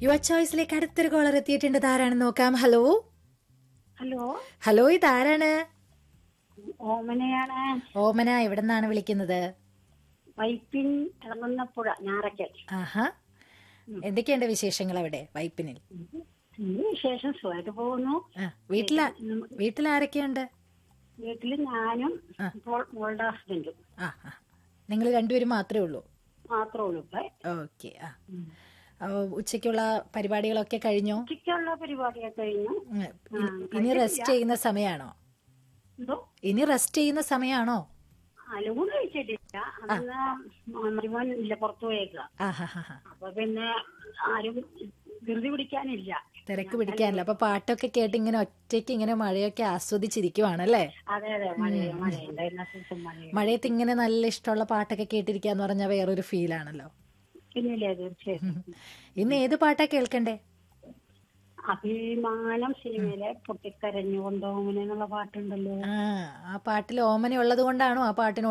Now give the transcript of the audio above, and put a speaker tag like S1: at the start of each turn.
S1: യുവ ചോയ്സിലേക്ക് അടുത്തൊരു കോളർ എത്തിയിട്ടുണ്ട് ഇതാരാണെന്ന് നോക്കാം ഹലോ
S2: ഹലോ
S1: ഹലോ ഇതാരാണ്
S2: ഓമനയാണ്
S1: ഓമന എവിടെ നിന്നാണ് വിളിക്കുന്നത്
S2: വൈപ്പിൻ ഇളങ്ങുന്നപ്പുഴ ഞാറയ്ക്കൽ
S1: ആഹാ എന്തൊക്കെയുണ്ട് വിശേഷങ്ങൾ അവിടെ വൈപ്പിനിൽ
S2: ഇന്ന് വിശേഷം സുഖമായിട്ട് പോകുന്നു
S1: ആ വീട്ടിലാ വീട്ടിലാരൊക്കെയുണ്ട്
S2: വീട്ടിൽ ഞാനും ഇപ്പോൾ മോളുടെ ഹസ്ബൻഡും
S1: ആ ആ നിങ്ങൾ രണ്ടുപേരും മാത്രമേ ഉള്ളൂ
S2: മാത്രമേ ഉള്ളൂ ഇപ്പൊ
S1: ഓക്കെ ആ അപ്പൊ ഉച്ചയ്ക്കുള്ള പരിപാടികളൊക്കെ കഴിഞ്ഞോ
S2: ഉച്ചയ്ക്കുള്ള പരിപാടിയൊക്കെ കഴിഞ്ഞു
S1: ഉം. ഇ- ഇനി റെസ്റ്റ് ചെയ്യുന്ന സമയമാണോ
S2: എന്തോ
S1: ഇനി റെസ്റ്റ് ചെയ്യുന്ന സമയമാണോ
S2: അലൂണ് കഴിച്ചിട്ടില്ല അന്ന് മരുമോൻ ഇല്ല പുറത്തു പോയേക്കുക
S1: ആ ഹാ ഹാ ഹാ
S2: അപ്പൊ പിന്നെ ആരും ധൃതി പിടിക്കാനില്ല
S1: തിരക്ക് പിടിക്കാനില്ല അപ്പൊ പാട്ടൊക്കെ കേട്ട് ഇങ്ങനെ ഒറ്റയ്ക്ക് ഇങ്ങനെ മഴയൊക്കെ ആസ്വദിച്ചിരിക്കുവാണല്ലേ
S2: അതെ അതെ മഴ മഴയുണ്ട് എല്ലാ ദിവസവും മഴയുണ്ട്
S1: മഴയത്ത് ഇങ്ങനെ നല്ല ഇഷ്ടമുള്ള പാട്ടൊക്കെ കേട്ടിരിക്കാന്ന് പറഞ്ഞാൽ വേറൊരു ഫീലാണല്ലോ
S2: പിന്നില്ലേ തീർച്ചയായിട്ടും
S1: ഇന്ന് ഏത് പാട്ടാ കേൾക്കണ്ടേ
S2: അഭിമാനം സിനിമയിലെ പൊട്ടിക്കരഞ്ഞു കൊണ്ടോമന എന്നുള്ള പാട്ടുണ്ടല്ലോ
S1: ആ ആ പാട്ടിൽ ഓമന ഉള്ളത് കൊണ്ടാണോ ആ പാട്ടിന്